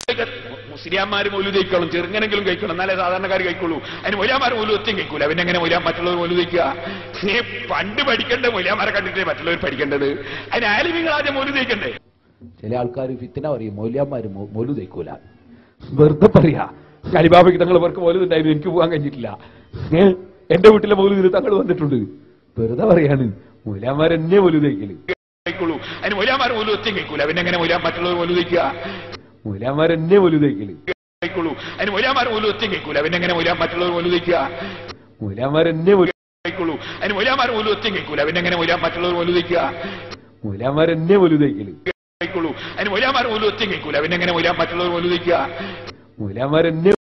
മുസ്ലിംമാർ മൗലു കഴിക്കണം ചെറുങ്ങനെങ്കിലും കഴിക്കണം എന്നാലേ സാധാരണക്കാർ കഴിക്കുള്ളൂ അതിന് മൊലിയാമാർ മൗലു ഒത്തിയും കഴിക്കൂല പിന്നെ എങ്ങനെ മൊലിയാ മറ്റുള്ളവർ മൗലു കഴിക്കുക നീ പണ്ട് പഠിക്കേണ്ട മൊലിയാമാരെ കണ്ടിട്ടേ മറ്റുള്ളവർ പഠിക്കേണ്ടത് അതിന് ആലിമികൾ ആദ്യം മൗലു കഴിക്കണ്ടേ ചില ആൾക്കാർ ഫിത്തിന പറയും മൗല്യന്മാര് മൊലു തയ്ക്കൂല വെറുതെ പറയാ അലിബാബയ്ക്ക് തങ്ങൾ അവർക്ക് മൗലു ഉണ്ടായിരുന്നു എനിക്ക് പോകാൻ കഴിഞ്ഞിട്ടില്ല ഏ? എന്റെ വീട്ടിലെ മൗലു തങ്ങൾ വന്നിട്ടുണ്ട് വെറുതെ പറയാണ് മൗല്യന്മാർ എന്നെ മൊലു തയ്ക്കല് കഴിക്കുള്ളൂ അതിന് മൊലിയാമാർ മൗലു ഒത്തിയും കഴിക്കൂല പിന്നെ എങ്ങനെ മൊലിയാ മറ്റുള്ളവർ മൗലു കഴിക്കുക മൗല്യന്മാർ എന്നെ മൊലു തയ്ക്കല് കഴിക്കുള്ളൂ അതിന് മൊലിയാമാർ മൗലു ഒത്തിയും കഴിക്കൂല പിന്നെ എങ്ങനെ മൊലിയാ മറ്റുള്ളവർ മൗലു കഴിക്കുക മൗല്യന്മാർ എന്നെ മൊലു കഴിക്കുള്ളൂ അതിന് മൊലിയാമാർ മൗലു ഒത്തിയും കഴിക്കൂല പിന്നെ എങ്ങനെ മൊലിയാ മറ്റുള്ളവർ മൗലു കഴിക്കുക മൗല്യന്മാർ എന്നെ മൊലു തയ്ക്കല് കഴിക്കുള്ളൂ അതിന് മൊലിയാമാർ മൗലു ഒത്തിയും കഴിക്കൂല പിന്നെ എങ്ങനെ മൊലിയാ മറ്റുള്ളവർ മൗലു കഴിക്കുക മൗല്യന്മാർ എന്നെ